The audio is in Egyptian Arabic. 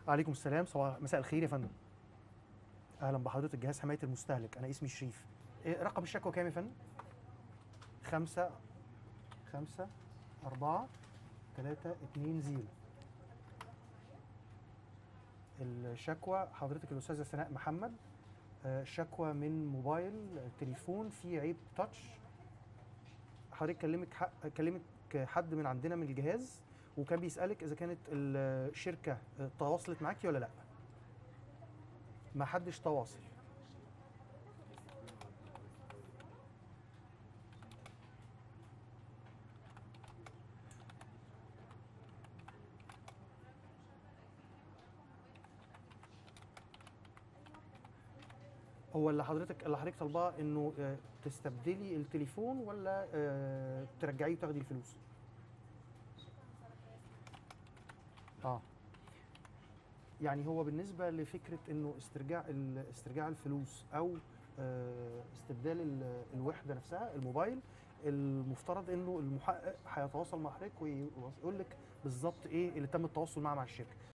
عليكم السلام صباح مساء الخير يا فندم اهلا بحضرتك جهاز حمايه المستهلك انا اسمي شريف إيه رقم الشكوى كام يا فندم خمسة خمسة أربعة تلاتة اتنين زيرو الشكوى حضرتك الأستاذة سناء محمد آه، شكوى من موبايل آه، تليفون فيه عيب تاتش حضرتك كلمك حق كلمك حد من عندنا من الجهاز وكان بيسألك إذا كانت الشركة آه، تواصلت معاكي ولا لأ ما حدش تواصل هو اللي حضرتك اللي حضرتك طالباه انه آه، تستبدلي التليفون ولا آه، ترجعيه وتاخدي الفلوس؟ اه يعني هو بالنسبه لفكره انه استرجاع ال- استرجاع الفلوس او آه، استبدال ال- الوحده نفسها الموبايل المفترض انه المحقق هيتواصل مع حضرتك ويقول لك بالظبط ايه اللي تم التواصل معاه مع الشركه